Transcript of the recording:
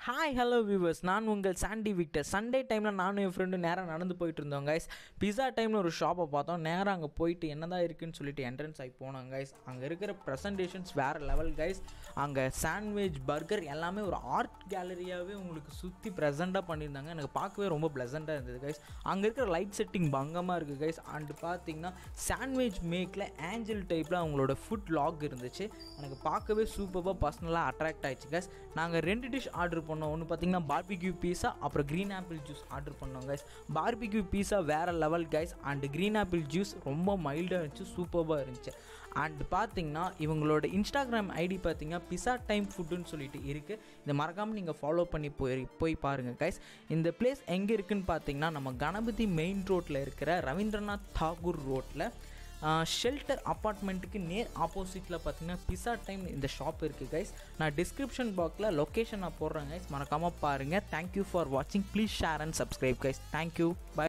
hi hello viewers நான் உங்கள் Chandy Victor Sunday டைமில் நானும் என் ஃப்ரெண்டு நேராக நடந்து போயிட்டு இருந்தோம் கைஸ் பிஸா டைமில் ஒரு ஷாப்பை பார்த்தோம் நேராக அங்கே போயிட்டு என்னதான் இருக்குன்னு சொல்லிட்டு என்ட்ரன்ஸ் ஆகி போனோம் கைஸ் அங்கே இருக்கிற ப்ரெசன்டேஷன்ஸ் வேறு லெவல் கைஸ் அங்கே சாண்ட்விச் பர்கர் எல்லாமே ஒரு ஆர்ட் கேலரியாகவே உங்களுக்கு சுற்றி ப்ரெசண்ட்டாக பண்ணியிருந்தாங்க எனக்கு பார்க்கவே ரொம்ப ப்ளசண்ட்டாக இருந்தது கைஸ் அங்கே இருக்கிற லைட் செட்டிங் பங்கமாக இருக்குது கைஸ் அண்டு பார்த்தீங்கன்னா சாண்ட்விச் மேக்கில் ஆஞ்சல் டைப்பில் அவங்களோட ஃபுட் லாக் இருந்துச்சு எனக்கு பார்க்கவே சூப்பராக பர்சனலாக அட்ராக்ட் ஆயிடுச்சு கைஸ் நாங்கள் ரெண்டு டிஷ் ஆர்டர் பண்ணோம் ஒன்று பார்த்தீங்கன்னா பார்பிக்யூ பீஸா அப்புறம் க்ரீன் ஆப்பிள் ஜூஸ் ஆர்டர் பண்ணோம் கைஸ் பார்பிக்யூ பீஸா வேறு level guys and green apple juice ரொம்ப மைல்டாக இருந்துச்சு சூப்பராக இருந்துச்சு அண்ட் பார்த்தீங்கன்னா இவங்களோட இன்ஸ்டாகிராம் ஐடி பார்த்தீங்கன்னா பிஸா டைம் ஃபுட்டுன்னு சொல்லிட்டு இருக்குது இதை மறக்காமல் நீங்கள் ஃபாலோ பண்ணி போய் போய் பாருங்கள் கைஸ் இந்த பிளேஸ் எங்கே இருக்குன்னு பார்த்தீங்கன்னா நம்ம கணபதி மெயின் ரோட்டில் இருக்கிற ரவீந்திரநாத் தாகூர் ரோட்டில் ஷெல்டர் அப்பார்ட்மெண்ட்டுக்கு நேர் ஆப்போசிட்டில் பார்த்தீங்கன்னா பிஸா டைம் இந்த ஷாப் இருக்குது கைஸ் நான் டிஸ்கிரிப்ஷன் பாக்ஸில் லொக்கேஷன் நான் போடுறேன் கைஸ் மறக்காமல் பாருங்கள் தேங்க்யூ ஃபார் வாட்சிங் please share and subscribe guys thank you by